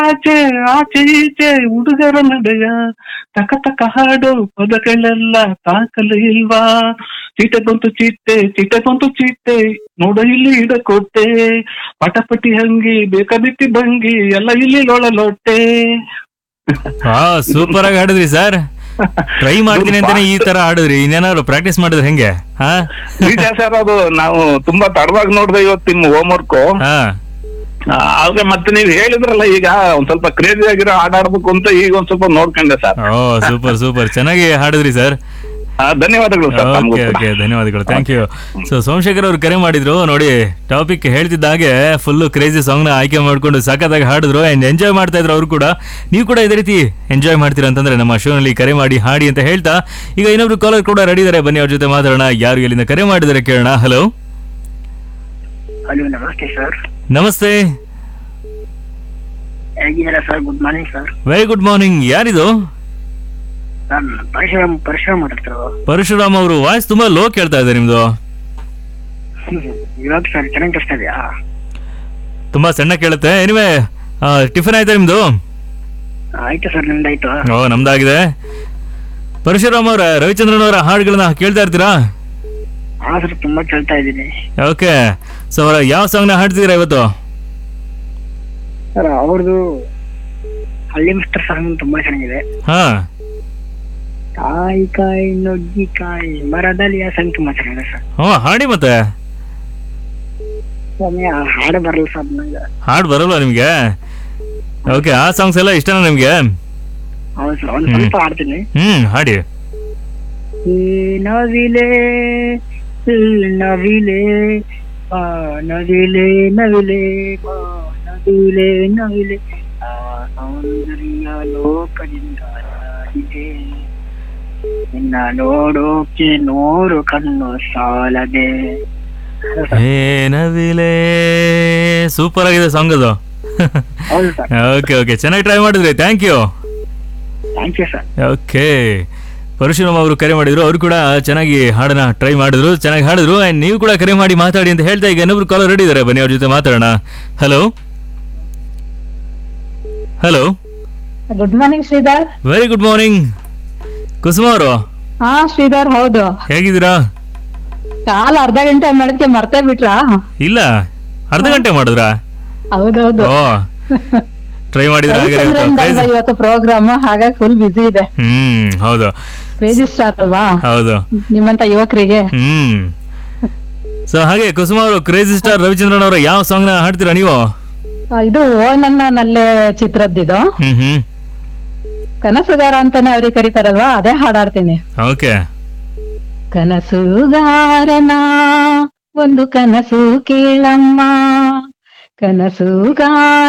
ಆಚೆ ಆಚೆ ಈಚೆ ಹುಡುಗರ ನಡೆಯ ತಕ ತಕ ಹಾಡು ಪದಗಳೆಲ್ಲ ತಾಕಲು ಇಲ್ವಾ ಚೀಟೆ ಬಂತು ಚೀಟೆ ಚೀಟೆ ಬಂತು ಚೀಟೆ ನೋಡ ಇಲ್ಲಿ ಇಡ ಕೊಟ್ಟೆ ಪಟಪಟಿ ಹಂಗಿ ಬೇಕಾಬಿಟ್ಟಿ ಭಂಗಿ ಎಲ್ಲ ಇಲ್ಲಿ ಲೊಳಲೊಟ್ಟೆ ಹಾ ಸೂಪರ್ ಆಗಿ ಹಾಡಿದ್ರಿ ಸರ್ ಟ್ರೈ ಮಾಡ್ತೀನಿ ಅಂತಾನೆ ಈ ತರ ಹಾಡಿದ್ರಿ ಇನ್ನೇನಾದ್ರು ಪ್ರಾಕ್ಟೀಸ್ ಮಾಡಿದ್ರೆ ಹೆಂಗೆ ಹಾ ನಿಜ ಸರ್ ಅದು ನಾವು ತುಂಬಾ ತಡವಾಗಿ ನೋಡ್ದೆ ಇವತ್ತು ನಿಮ್ಮ ಹೋಮ್ ವರ್ಕ್ ಹಾ ಆದ್ರೆ ಮತ್ತೆ ನೀವು ಹೇಳಿದ್ರಲ್ಲ ಈಗ ಒಂದ್ ಸ್ವಲ್ಪ ಕ್ರೇಜಿ ಆಗಿರೋ ಹಾಡಾಡ್ಬೇಕು ಅಂತ ಈಗ ಒಂದ್ ಸ್ವಲ್ಪ ನೋಡ್ಕೊಂಡೆ ಸರ್ ಓ ಸೂಪರ್ ಸೂಪರ್ ಚೆನ್ನಾಗಿ ಹಾಡಿದ್ರಿ ಸರ್ ಆ, ಧನ್ಯವಾದಗಳು ಸರ್ ತಮಗೂ ಓಕೆ ಕೂಡ. ಓಕೆ ಧನ್ಯವಾದಗಳು ಥ್ಯಾಂಕ್ ಯು ಸೊ ಸೋಮಶೇಖರ್ ಅವರು ಕರೆ ಮಾಡಿದ್ರು ನೋಡಿ ಟಾಪಿಕ್ ಹೇಳ್ತಿದ್ದ ಹಾಗೆ ಫುಲ್ ಕ್ರೇಜಿ ಸಾಂಗ್ ನ ಆಯ್ಕೆ ಮಾಡ್ಕೊಂಡು ಸಖತ್ತಾಗಿ ಹಾಡಿದ್ರು ಅಂಡ್ ಎಂಜಾಯ್ ಮಾಡ್ತಾ ಇದ್ರು ಅವರು ಕೂಡ ನೀವು ಕೂಡ ಇದೇ ರೀತಿ ಎಂಜಾಯ್ ಮಾಡ್ತೀರಾ ಅಂತಂದ್ರೆ ನಮ್ಮ ಶೋನಲ್ಲಿ ಕರೆ ಮಾಡಿ ಹಾಡಿ ಅಂತ ಹೇಳ್ತಾ ಈಗ ಇನ್ನೊಬ್ರು ಕಾಲರ್ ಕೂಡ ರೆಡಿ ಇದಾರೆ ಬನ್ನಿ ಅವ್ರ ಜೊತೆ ಮಾತಾಡೋಣ ಯಾರು ಎಲ್ಲಿಂದ ಕರೆ ಮಾಡಿದ್ದಾರೆ ಕೇಳೋಣ ಹಲೋ ಹಲೋ ನಮಸ್ತೆ ಸರ್ ನಮಸ್ತೆ ಹೇಗಿದ್ದೀರಾ sir good morning sir very good morning ಯಾರಿದು ನಾನು ಪರಶುರಾಮ್ ಪರಶುರಾಮ್ ಮಾತಾಡ್ತಿರೋ ಪರಶುರಾಮ್ ಅವರು ವಾಯ್ಸ್ ತುಂಬಾ ಲೋ ಕೇಳ್ತಾ ಇದೆ ನಿಮ್ದು ಇವಾಗ ಸರ್ ಚೆನ್ನಾಗಿ ಕೇಳಿಸ್ತಾ ಇದೆಯಾ ತುಂಬಾ ಸಣ್ಣ ಕೇಳುತ್ತೆ ಎನಿವೆ ಟಿಫನ್ ಆಯ್ತಾ ನಿಮ್ದು ಆಯ್ತು ಸರ್ ನಿಮ್ದಾಯ್ತು ಓ ನಮ್ದಾಗಿದೆ ಪರಶುರಾಮ್ ಅವರ ರವಿಚಂದ್ರನ್ ಅವರ ಹಾಡುಗಳನ್ನ ಕೇಳ್ತಾ ಇರ್ತೀರಾ ಹಾ ಸರ್ ತುಂಬಾ ಕೇಳ್ತಾ ಇದ್ದೀನಿ ಓಕೆ ಸೊ ಅವರ ಯಾವ ಸಾಂಗ್ ನ ಹಾಡ್ತಿದ್ದೀರಾ ಇವತ್ತು ಸರ್ ಅವ್ರದ್ದು ಹಳ್ಳಿ ಮಿಸ್ಟರ್ ಸಾಂಗ್ ತುಂಬಾ ಚೆನ್ನಾಗಿದೆ ಹಾ ಕಾಯಿ ಕಾಯಿ ನುಗ್ಗಿ ಕಾಯಿ ಮರದಲ್ಲಿ ಆ ಸಾಂಗ್ ತುಂಬಾ ಚೆನ್ನಾಗಿದೆ ಸರ್ ಹ್ಞೂ ಹಾಡಿ ಮತ್ತೆ ಸ್ವಾಮಿ ಆ ಹಾಡು ಬರಲ್ಲ ಸರ್ ನಂಗೆ ಹಾಡು ಬರಲ್ವಾ ನಿಮ್ಗೆ ಓಕೆ ಆ ಸಾಂಗ್ಸ್ ಎಲ್ಲ ಇಷ್ಟನಾ ನಿಮ್ಗೆ ಹೌದು ಸರ್ ಒಂದ್ ಸ್ವಲ್ಪ ಹಾಡ್ತೀನಿ ಹ್ಮ್ ಹಾಡಿ ಈ ನವಿಲೆ ಈ ನವಿಲೆ ಆ ನವಿಲೆ ನವಿಲೆ ಆ ನವಿಲೆ ನವಿಲೆ ಆ ಸೌಂದರ್ಯ ಲೋಕದಿಂದ ಜಾರಿದೆ ನಿನ್ನ ನೋಡೋಕೆ ನೂರು ಕಣ್ಣು ಸಾಲದೆ ಏ ನವಿಲೆ ಸೂಪರ್ ಆಗಿದೆ ಸಾಂಗ್ ಅದು ಹೌದು ಸರ್ ಓಕೆ ಓಕೆ ಚೆನ್ನಾಗಿ ಟ್ರೈ ಮಾಡಿದ್ರಿ thank you thank you sir okay Parashuram ಅವರು ಕರೆ ಮಾಡಿದ್ರು ಅವರು ಕೂಡ ಚೆನ್ನಾಗಿ ಹಾಡನ್ನ ಟ್ರೈ ಮಾಡಿದ್ರು ಚೆನ್ನಾಗಿ ಹಾಡಿದ್ರು ಅಂಡ್ ನೀವು ಕೂಡ ಕರೆ ಮಾಡಿ ಮಾತಾಡಿ ಅಂತ ಹೇಳ್ತಾ ಈಗ ಇನ್ನೊಬ್ರು ಕಾಲರ್ ರೆಡಿ ಇದ್ದಾರೆ ಬನ್ನಿ ಅವ್ರ ಜೊತೆ ಮಾತಾಡೋಣ hello hello good morning Sridhar very good morning Kusuma ಅವರು ಹಾ ಶ್ರೀಧರ್ ಹೌದು ಹೇಗಿದ್ದೀರಾ ಕಾಲ್ ಅರ್ಧ ಗಂಟೆ ಮಾಡೋದಕ್ಕೆ ಮರ್ತೇ ಬಿಟ್ರಾ ಇಲ್ಲ ಅರ್ಧ ಗಂಟೆ ಮಾಡಿದ್ರಾ ಹೌದೌದು ಓ ಟ್ರೈ ಮಾಡಿದ್ರ ರವಿಚಂದ್ರನ್ ಅಲ್ವಾ ಇವತ್ತು ಪ್ರೋಗ್ರಾಮ್ ಹಾಗಾಗಿ ಫುಲ್ ಬಿಸಿ ಇದೆ ಹ್ಮ್ ಹೌದು ಕ್ರೇಜಿ ಸ್ಟಾರ್ ಅಲ್ವಾ ಹೌದು ನಿಮ್ಮಂತ ಯುವಕರಿಗೆ ಹ್ಮ್ ಸೊ ಹಾಗೆ ಕುಸುಮ ಅವರು ಕ್ರೇಜಿ ಸ್ಟಾರ್ ರವಿಚಂದ್ರನ್ ಅವರ ಯಾವ ಸಾಂಗ್ ನ ಹಾಡ್ತೀರಾ ನೀವು ಆ, ಇದು ಓ ನನ್ನ ನಲ್ಲೆ ಚಿತ್ರದ್ದಿದು ಹ್ಮ್ ಹ್ಮ್ ಕನಸುಗಾರ ಅಂತಾನೆ ಅವ್ರಿಗೆ ಕರೀತಾರಲ್ವಾ ಅದೇ ಹಾಡಾಡ್ತೀನಿ ಓಕೆ ಕನಸುಗಾರನ ಒಂದು ಕನಸು ಕೇಳಮ್ಮ ಕನಸುಗಾರ